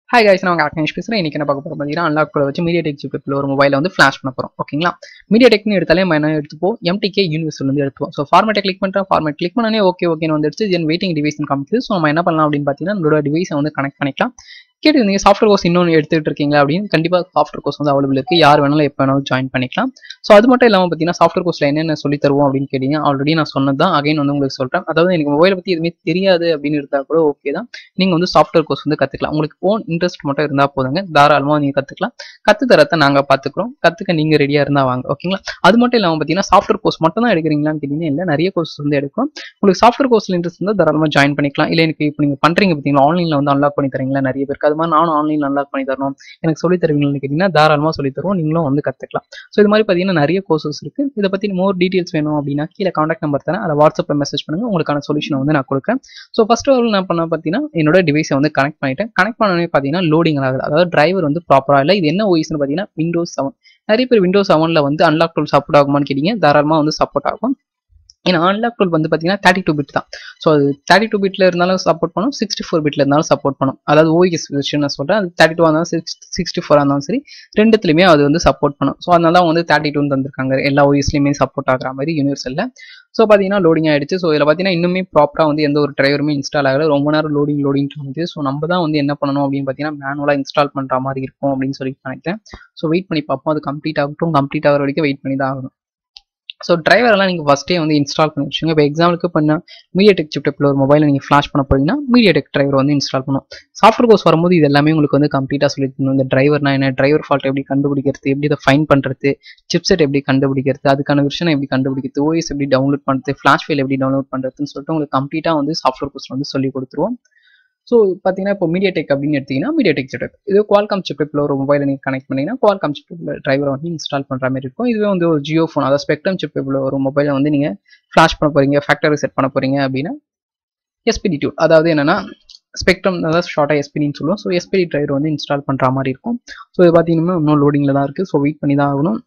hi guys நான் உங்கள் ஆக்னேஷ் பேசுகிறேன் இன்றைக்கி என்ன பார்க்க போகிறோம் பார்த்தீங்கன்னா அன்லாக் கூட வச்சு மீடியா டெக் ஜிபில் ஒரு மொபைலை வந்து ஃப்ளாஷ் பண்ண போகிறோம் ஓகேங்களா மீடியா டெக்னு எடுத்தாலே நம்ம என்ன எடுத்துப்போம் எம்டிகே யூனிவர்சல் வந்து எடுத்துப்போம் ஸோ ஃபார்மேட்டை கிளிக் பண்ணுறேன் ஃபார்மேட் கிளிக் பண்ணனே ஓகே ஓகேன்னு வந்துடுச்சு தென் வெயிட்டிங் டிவைஸ் காமிக்குது ஸோ நம்ம என்ன பண்ணலாம் அப்படின்னு பார்த்தீங்கன்னா நம்மளோட டிவைஸை வந்து கனெக்ட் பண்ணிக்கலாம் கேட்டு நீங்கள் சாஃப்ட்வேர் கோர்ஸ் இன்னொன்று எடுத்துகிட்டு இருக்கீங்க அப்படின்னு கண்டிப்பாக சாஃப்ட்வேர் கோர்ஸ் வந்து அவைலபிள் இருக்குது யார் வேணாலும் எப்போ வேணாலும் ஜாயின் பண்ணிக்கலாம் ஸோ அது மட்டும் இல்லாமல் பார்த்தீங்கன்னா சாஃப்ட்வேர் கோர்ஸில் என்னென்ன சொல்லி தருவோம் அப்படின்னு கேட்டீங்க ஆல்ரெடி நான் சொன்னது தான் அகைன் வந்து உங்களுக்கு சொல்கிறேன் அதாவது எனக்கு மொபைலை பற்றி எதுவுமே தெரியாது அப்படின்னு இருந்தால் கூட ஓகே தான் நீங்கள் வந்து சாஃப்ட்வேர் கோர்ஸ் வந்து கற்றுக்கலாம் உங்களுக்கு ஓன் இன்ட்ரெஸ்ட் மட்டும் இருந்தால் போதுங்க தாராளமாக நீங்கள் கற்றுக்கலாம் கற்று தரத்தை நாங்கள் பார்த்துக்குறோம் கற்றுக்க நீங்கள் ரெடியாக இருந்தால் வாங்க ஓகேங்களா அது மட்டும் இல்லாமல் பார்த்தீங்கன்னா சாஃப்ட்வேர் கோர்ஸ் மட்டும் தான் எடுக்கிறீங்களான்னு கேட்டிங்கன்னா இல்லை நிறைய கோர்ஸ் வந்து எடுக்கும் உங்களுக்கு சாஃப்ட்வேர் கோர்ஸில் இன்ட்ரெஸ்ட் இருந்தால் தாராளமாக ஜாயின் பண்ணிக்கலாம் இல்லை எனக்கு இப்போ நீங்கள் பண்ணுறீங்க பார்த்தீங்களா ஆன்லைனில் வந்து அன்லாக் பண்ணி தரீங்களா நிறைய பேருக்கு அது மாதிரி நானும் ஆன்லைனில் அன்லாக் பண்ணி தரணும் எனக்கு சொல்லி தருவீங்கன்னு கேட்டிங்கன்னா தாராளமாக சொல்லி தருவோம் நீங்களும் வந்து கற்றுக்கலாம் ஸோ இது மாதிரி பார்த்தீங்கன்னா நிறைய கோர்சஸ் இருக்குது இதை பற்றி மோர் டீட்டெயில்ஸ் வேணும் அப்படின்னா கீழே காண்டாக்ட் நம்பர் தரேன் அதை வாட்ஸ்அப்பில் மெசேஜ் பண்ணுங்கள் உங்களுக்கான சொல்யூஷன் வந்து நான் கொடுக்குறேன் ஸோ ஃபர்ஸ்ட் ஆஃப் ஆல் நான் பண்ண பார்த்தீங்கன்னா என்னோட டிவைஸை வந்து கனெக்ட் பண்ணிட்டேன் கனெக்ட் பண்ணனே பார்த்தீங்கன்னா லோடிங் ஆகுது அதாவது டிரைவர் வந்து ப்ராப்பராக இல்லை இது என்ன ஓய்ஸ்னு பார்த்தீங்கன்னா விண்டோஸ் செவன் நிறைய பேர் விண்டோஸ் செவனில் வந்து அன்லாக் டூல் சப்போர்ட் ஆகுமான்னு கேட்டிங்க தாராளமாக வந்து சப்போர்ட் ஆகும் ஏன்னா அன்லாக் டூல் வந்து பார்த்தீங்கன்னா தேர்ட்டி டூ பிட் தான் ஸோ அது தேர்ட்டி டூ பிட்ல இருந்தாலும் சப்போர்ட் பண்ணும் சிக்ஸ்டி ஃபோர் பிட்ல இருந்தாலும் சப்போர்ட் பண்ணும் அதாவது ஓஎஸ் விஷயம் நான் சொல்கிறேன் அது தேர்ட்டி டூ இருந்தாலும் சிக்ஸ் சிக்ஸ்டி ஃபோர் இருந்தாலும் சரி ரெண்டுத்துலையுமே அது வந்து சப்போர்ட் பண்ணும் ஸோ அதனால தான் வந்து தேர்ட்டி டூன்னு தந்திருக்காங்க எல்லா ஓஎஸ்லையுமே சப்போர்ட் ஆகிற மாதிரி யூனிவர்சலில் ஸோ பார்த்தீங்கன்னா லோடிங் ஆயிடுச்சு ஸோ இதில் பார்த்தீங்கன்னா இன்னுமே ப்ராப்பராக வந்து எந்த ஒரு டிரைவருமே இன்ஸ்டால் ஆகல ரொம்ப நேரம் லோடிங் லோடிங் வந்து ஸோ நம்ம தான் வந்து என்ன பண்ணணும் அப்படின்னு பார்த்தீங்கன்னா மேனுவலாக இன்ஸ்டால் பண்ணுற மாதிரி இருக்கும் அப்படின்னு சொல்லி நினைக்கிறேன் ஸோ வெயிட் பண்ணி பார்ப்போம் அது கம்ப்ளீட் ஆகட்டும் கம்ப்ளீட் ஆகிற வரைக்கும் வெயிட் பண்ணி தான் ஆகணும் ஸோ டிரைவரெல்லாம் நீங்கள் ஃபஸ்ட்டே வந்து இன்ஸ்டால் பண்ணி வச்சுங்க இப்போ எக்ஸாம்பிளுக்கு பண்ண மீடியா டெக் சிப்டப்பில் ஒரு மொபைலை நீங்கள் ஃப்ளாஷ் பண்ண போறீங்கன்னா மீடியா டெக் டிரைவர் வந்து இன்ஸ்டால் பண்ணும் சாஃப்ட்வேர் கோர்ஸ் வரும்போது இது எல்லாமே உங்களுக்கு வந்து கம்ப்ளீட்டாக சொல்லி தரணும் இந்த டிரைவர்னா என்ன டிரைவர் ஃபால்ட் எப்படி கண்டுபிடிக்கிறது எப்படி இதை ஃபைன் பண்ணுறது சிப்செட் எப்படி கண்டுபிடிக்கிறது அதுக்கான விஷயம் எப்படி கண்டுபிடிக்கிறது ஓஎஸ் எப்படி டவுன்லோட் பண்ணுறது ஃப்ளாஷ் ஃபைல் எப்படி டவுன்லோட் பண்ணுறதுன்னு சொல்லிட்டு உங்களுக்கு கம்ப்ளீட்டாக வந்து சாஃப்ட்வேர் கோர்ஸ் வந்து சொல்லி கொடுத்துருவோம் ஸோ பார்த்தீங்கன்னா இப்போ மீடியா டெக் அப்படின்னு எடுத்தீங்கன்னா மீடியா டெக் சிப்டப் இது குவால்காம் சிப்டப்பில் ஒரு மொபைலை நீங்கள் கனெக்ட் பண்ணிங்கன்னா குவால்காம் சிப்டப்பில் டிரைவரை வந்து இன்ஸ்டால் பண்ணுற மாதிரி இருக்கும் இதுவே வந்து ஒரு ஜியோ ஃபோன் அதாவது ஸ்பெக்ட்ரம் சிப்டப்பில் ஒரு மொபைலை வந்து நீங்கள் ஃப்ளாஷ் பண்ண போகிறீங்க ஃபேக்டரி செட் பண்ண போகிறீங்க அப்படின்னா எஸ்பிடி டூ அதாவது என்னென்னா ஸ்பெக்ட்ரம் அதாவது ஷார்ட்டாக எஸ்பிடின்னு சொல்லுவோம் ஸோ எஸ்பிடி டிரைவர் வந்து இன்ஸ்டால் பண்ணுற மாதிரி இருக்கும் ஸோ இது பார்த்தீங்கன்னா இன்னும் லோடிங்கில் தான் இருக்குது ஸோ வெயிட் பண்ணி தான் ஆகணும்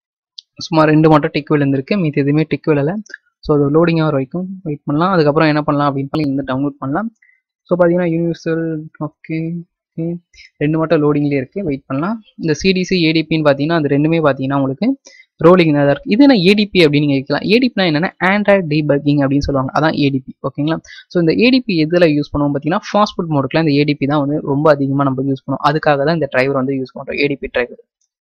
சுமார் ரெண்டு மட்டும் டிக் விழுந்திருக்கு மீது எதுவுமே டிக் விழலை ஸோ அது லோடிங் ஆகிற வரைக்கும் வெயிட் பண்ணலாம் அதுக்கப்புறம் என்ன பண்ணலாம் அப்படின்னு சொல்லி இந்த டவுன்லோட் பண்ணலாம் ஸோ பார்த்தீங்கன்னா யூனிவர்சல் ஓகே ஓகே ரெண்டு மட்டும் லோடிங்லேயே இருக்குது வெயிட் பண்ணலாம் இந்த சிடிசி ஏடிபின்னு பார்த்தீங்கன்னா அது ரெண்டுமே பார்த்தீங்கன்னா உங்களுக்கு ரோலிங் தான் இருக்குது இது என்ன ஏடிபி அப்படின்னு நீங்கள் கேட்கலாம் ஏடிபினா என்னென்னா ஆண்ட்ராய்ட் டீபக்கிங் அப்படின்னு சொல்லுவாங்க அதான் ஏடிபி ஓகேங்களா ஸோ இந்த ஏடிபி எதில் யூஸ் பண்ணுவோம் பார்த்தீங்கன்னா ஃபாஸ்ட் ஃபுட் மோடுக்குலாம் இந்த ஏடிபி தான் வந்து ரொம்ப அதிகமாக நம்ம யூஸ் பண்ணுவோம் அதுக்காக தான் இந்த டிரைவர் வந்து யூஸ் பண்ணுறோம் ADB driver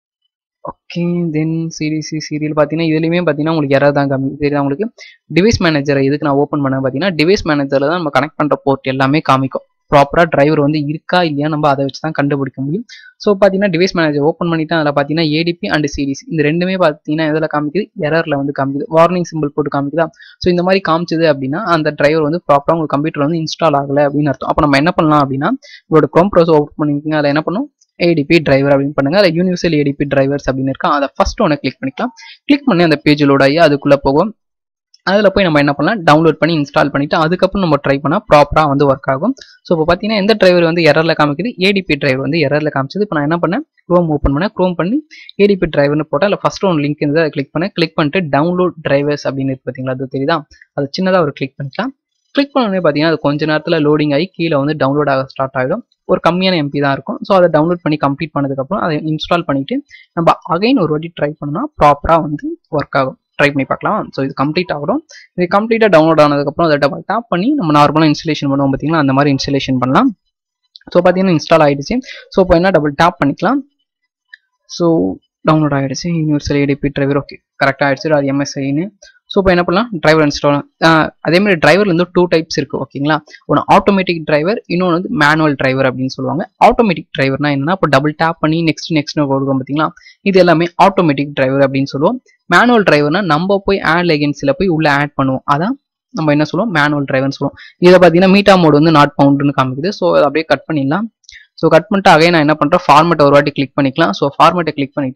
okay then CDC serial பார்த்தீங்கன்னா இதுலேயுமே பார்த்தீங்கன்னா உங்களுக்கு யாராவது தான் காமி தெரியுதா உங்களுக்கு டிவைஸ் மேனேஜரை எதுக்கு நான் ஓப்பன் பண்ண பார்த்தீங்கன்னா டிவைஸ் மேனேஜரில் தான் நம்ம கனெக்ட் பண்ணுற போர்ட் எல்லாமே காமிக்கும் ப்ராப்பராக டிரைவர் வந்து இருக்கா இல்லையா நம்ம அதை வச்சு தான் கண்டுபிடிக்க முடியும் ஸோ பார்த்தீங்கன்னா டிவைஸ் மேனேஜர் ஓப்பன் பண்ணிட்டு அதில் பார்த்தீங்கன்னா ஏடிபி அண்ட் சிடிசி இந்த ரெண்டுமே பார்த்தீங்கன்னா எதில் காமிக்குது எரரில் வந்து காமிக்குது வார்னிங் சிம்பிள் போட்டு காமிக்குதா ஸோ இந்த மாதிரி காமிச்சது அப்படின்னா அந்த டிரைவர் வந்து ப்ராப்பராக உங்கள் கம்ப்யூட்டர் வந்து இன்ஸ்டால் ஆகலை அப்படின்னு அர்த்தம் அப்போ நம்ம என்ன பண்ணலாம் அப்படின்னா உங்களோட க்ரோம் ப்ரோஸ் ஓப்பன் பண்ணிக்கோங்க அதில் என்ன பண்ணும் ஏடிபி டிரைவர் அப்படின்னு பண்ணுங்க அதில் யூனிவர்சல் ஏடிபி டிரைவர்ஸ் அப்படின்னு இருக்கா அதை ஃபர்ஸ்ட் ஒன்று கிளிக் பண்ணிக்கலாம் கிளிக் பண்ணி அந்த பேஜ் லோட் ஆகி அதுக்குள்ளே போகும் அதில் போய் நம்ம என்ன பண்ணலாம் டவுன்லோட் பண்ணி இன்ஸ்டால் பண்ணிவிட்டு அதுக்கப்புறம் நம்ம ட்ரை பண்ணால் ப்ராப்பராக வந்து ஒர்க் ஆகும் ஸோ இப்போ பார்த்தீங்கன்னா எந்த டிரைவர் வந்து எரரில் காமிக்குது ஏடிபி டிரைவர் வந்து எரரில் காமிச்சது இப்போ நான் என்ன பண்ணேன் க்ரோம் ஓப்பன் பண்ணேன் க்ரோம் பண்ணி ஏடிபி டிரைவர்னு போட்டால் அதில் ஃபஸ்ட்டு ஒன்று லிங்க் இருந்து அதை கிளிக் பண்ணேன் கிளிக் பண்ணிட்டு டவுன்லோட் டிரைவர்ஸ் அப்படின்னு இருக்கு பார்த்தீங்களா அது தெரியுதா அது சின்னதாக ஒரு கிளிக் பண்ணிக்கலாம் கிளிக் பண்ணோடனே பார்த்தீங்கன்னா அது கொஞ்ச நேரத்தில் லோடிங் ஆகி கீழே வந்து டவுன்லோட் ஆக ஸ்டார்ட் ஆகிடும் ஒரு கம்மியான எம்பி தான் இருக்கும் ஸோ அதை டவுன்லோட் பண்ணி கம்ப்ளீட் பண்ணதுக்கப்புறம் அதை இன்ஸ்டால் பண்ணிவிட்டு நம்ம அகைன் ஒரு வாட்டி ட்ரை பண்ணோம்னா ப்ராப்பராக வந்து ஒர்க் ஆகும் ட்ரை பண்ணி பார்க்கலாம் ஸோ இது கம்ப்ளீட் ஆகிடும் இது கம்ப்ளீட்டாக டவுன்லோட் ஆனதுக்கப்புறம் அதை டபுள் டேப் பண்ணி நம்ம நார்மலாக இன்ஸ்டலேஷன் பண்ணுவோம் பார்த்தீங்கன்னா அந்த மாதிரி இன்ஸ்டலேஷன் பண்ணலாம் ஸோ பார்த்தீங்கன்னா இன்ஸ்டால் ஆகிடுச்சு ஸோ இப்போ என்ன டபுள் டேப் பண்ணிக்கலாம் ஸோ டவுன்லோட் ஆகிடுச்சு யூனிவர்சல் ஏடிபி டிரைவர் ஓகே கரெக்டாக ஆகிடுச்சு அது எம்எஸ்ஐன்னு ஸோ இப்போ என்ன பண்ணலாம் டிரைவர் இன்ஸ்டால் அதேமாதிரி டிரைவர்ல இருந்து டூ டைப்ஸ் இருக்குது ஓகேங்களா ஒன்று ஆட்டோமேட்டிக் டிரைவர் இன்னொன்று வந்து மேனுவல் டிரைவர் அப்படின்னு சொல்லுவாங்க ஆட்டோமேட்டிக் டிரைவர்னா என்னன்னா இப்போ டபுள் டேப் பண்ணி நெக்ஸ்ட் நெக்ஸ்ட் கொடுக்கும் பார்த்தீங்களா இது எல்லாமே ஆட்டோமேட்டிக் டிரைவர் அப்படின்னு சொல்லுவோம் மேனுவல் டிரைவர்னா நம்ம போய் ஆட் லெகன்ஸில் போய் உள்ள ஆட் பண்ணுவோம் அதான் நம்ம என்ன சொல்லுவோம் மேனுவல் டிரைவர்னு சொல்லுவோம் இதை பார்த்தீங்கன்னா மீட்டா மோடு வந்து நாட் பவுண்டுன்னு காமிக்குது ஸோ அதை அப்படியே கட் பண்ணிடலாம் ஸோ கட் பண்ணிட்டு அகைன் நான் என்ன பண்ணுறேன் ஃபார்மெட்டை ஒரு வாட்டி கிளிக் பண்ணிக்கலாம் ஸோ ஃபார்மெட்டை கிளிக் பண்ணிட்டேன்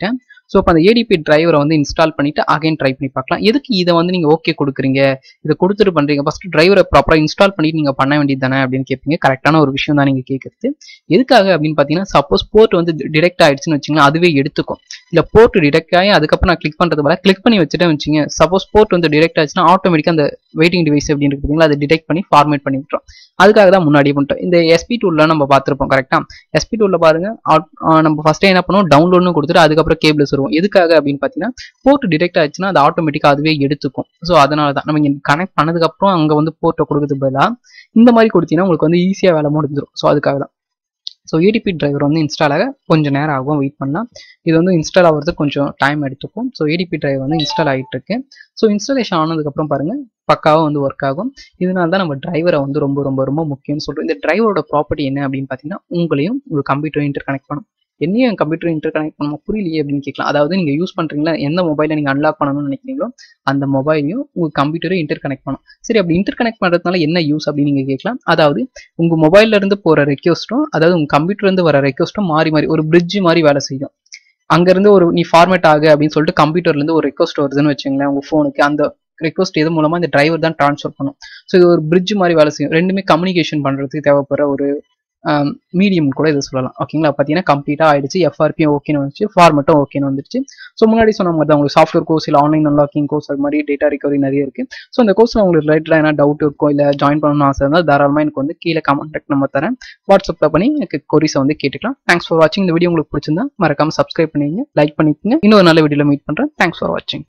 ஸோ இப்போ அந்த ஏடிபி டிரைவரை வந்து இன்ஸ்டால் பண்ணிட்டு அகைன் ட்ரை பண்ணி பார்க்கலாம் எதுக்கு இதை வந்து நீங்கள் ஓகே கொடுக்குறீங்க இதை கொடுத்துட்டு பண்ணுறீங்க ஃபர்ஸ்ட் டிரைவரை ப்ராப்பராக இன்ஸ்டால் பண்ணிட்டு நீங்கள் பண்ண வேண்டியது தானே அப்படின்னு கேட்பீங்க கரெக்டான ஒரு விஷயம் தான் நீங்கள் கேட்குறது எதுக்காக அப்படின்னு பார்த்தீங்கன்னா சப்போஸ் போர்ட் வந்து டிடெக்ட் ஆயிடுச்சுன்னு வச்சுங்களேன் அதுவே எடுத்துக்கும் இல்லை போர்ட் டிடெக்ட் ஆகி அதுக்கப்புறம் நான் கிளிக் பண்ணுறது போல கிளிக் பண்ணி வச்சுட்டேன் வச்சுங்க சப்போஸ் போர்ட் வந்து டிடெக்ட் ஆச்சுன்னா ஆட்டோமேட்டிக்காக அந்த வெயிட்டிங் டிவைஸ் அப்படின்னு இருக்குங்களா அதை டிடெக்ட் பண்ணி ஃபார்மேட் பண்ணி விட்டுரும் அதுக்காக தான் முன்னாடியே பண்ணிட்டோம் இந்த எஸ்பி டூலில் நம்ம பார்த்துருப்போம் கரெக்டாக எஸ்பி டூலில் பாருங்க out- ஆஹ் நம்ம ஃபஸ்ட்டே என்ன பண்ணுவோம் டவுன்லோட்னு கொடுத்துட்டு அதுக்கப்புறம் கேபிள்ஸ் வருவோம் எதுக்காக அப்படின்னு பார்த்தீங்கன்னா போர்ட் டிடெக்ட் ஆச்சுன்னா அது ஆட்டோமேட்டிக்காக அதுவே எடுத்துக்கும் ஸோ அதனால தான் நம்ம இங்கே கனெக்ட் பண்ணதுக்கப்புறம் அங்கே வந்து போர்ட்டை கொடுக்கறது பதிலாக இந்த மாதிரி கொடுத்தீங்கன்னா உங்களுக்கு வந்து ஈஸியாக வேலை முடிஞ்சிடும் ஸோ அதுக்காக தான் ஸோ ஏடிபி டிரைவர் வந்து இன்ஸ்டால் ஆக கொஞ்சம் நேரம் ஆகும் வெயிட் பண்ணலாம் இது வந்து இன்ஸ்டால் ஆகிறதுக்கு கொஞ்சம் டைம் எடுத்துக்கும் ஸோ ஏடிபி டிரைவர் வந்து இன்ஸ்டால் ஆகிட்டு இருக்கு ஸோ இன்ஸ்டாலேஷன் ஆனதுக்கப்புறம் பாருங்க பக்காவாக வந்து ஒர்க் ஆகும் இதனால தான் நம்ம டிரைவரை வந்து ரொம்ப ரொம்ப ரொம்ப முக்கியம்னு சொல்கிறோம் இந்த டிரைவரோட ப்ராப்பர்ட்டி என்ன அப்படின்னு பார்த்தீங்கன்னா உங்களையும் உங்கள் கம்ப்யூட்டரையும் இன்டர் கனெக்ட் பண்ணும் என்னையும் கம்ப்யூட்டர் இன்டர் கனெக்ட் பண்ணணும் புரியலையே அப்படின்னு கேட்கலாம் அதாவது நீங்கள் யூஸ் பண்ணுறீங்களா எந்த மொபைலை நீங்கள் அன்லாக் பண்ணணும்னு நினைக்கிறீங்களோ அந்த மொபைலையும் உங்கள் கம்ப்யூட்டரையும் இன்டர் கனெக்ட் பண்ணும் சரி அப்படி இன்டர் கனெக்ட் பண்ணுறதுனால என்ன யூஸ் அப்படின்னு நீங்கள் கேட்கலாம் அதாவது உங்கள் மொபைல்ல இருந்து போகிற ரெக்வஸ்ட்டும் அதாவது உங்கள் கம்ப்யூட்டர் இருந்து வர ரெக்வஸ்ட்டும் மாறி மாறி ஒரு பிரிட்ஜ் மாதிரி வேலை செய்யும் அங்கேருந்து ஒரு நீ ஃபார்மேட் ஆகு அப்படின்னு சொல்லிட்டு கம்ப்யூட்டர்ல இருந்து ஒரு ரெக்வஸ்ட் வருதுன்னு வச்சுங்களேன் உங்கள் ஃபோனுக்கு அந்த ரெக்வஸ்ட் எது மூலமா இந்த டிரைவர் தான் ட்ரான்ஸ்ஃபர் பண்ணும் ஸோ இது ஒரு பிரிட்ஜ் மாதிரி வேலை செய்யும் ரெண்டுமே கம்யூனிகேஷன் பண்ணுறதுக்கு தேவைப்படுற ஒரு மீடியம் கூட இதை சொல்லலாம் ஓகேங்களா பார்த்தீங்கன்னா கம்ப்ளீட்டாக ஆயிடுச்சு எஃப்ஆர்பியும் ஓகேன்னு வந்துச்சு ஃபார்மெட்டும் ஓகேன்னு வந்துருச்சு ஸோ முன்னாடி சொன்ன மாதிரி தான் உங்களுக்கு சாஃப்ட்வேர் கோர்ஸ் இல்லை ஆன்லைன் அன்லாக்கிங் கோர்ஸ் அது மாதிரி டேட்டா ரிகவரி நிறைய இருக்கு ஸோ இந்த கோர்ஸில் உங்களுக்கு ரிலேட்டடாக என்ன டவுட் இருக்கும் இல்லை ஜாயின் பண்ணணும்னு ஆசை இருந்தால் தாராளமாக எனக்கு வந்து கீழே கான்டாக்ட் நம்பர் தரேன் வாட்ஸ்அப்பில் பண்ணி எனக்கு கொரிஸை வந்து கேட்டுக்கலாம் தேங்க்ஸ் ஃபார் வாட்சிங் இந்த வீடியோ உங்களுக்கு பிடிச்சிருந்தா மறக்காம சப்ஸ்கிரைப் பண்ணிங்க லைக் பண்ணிக்கோங்க இன்னொரு நல்ல வீடியோவில் மீட் பண்ணுறேன் தேங்க்ஸ் ஃபார் வாட்சிங்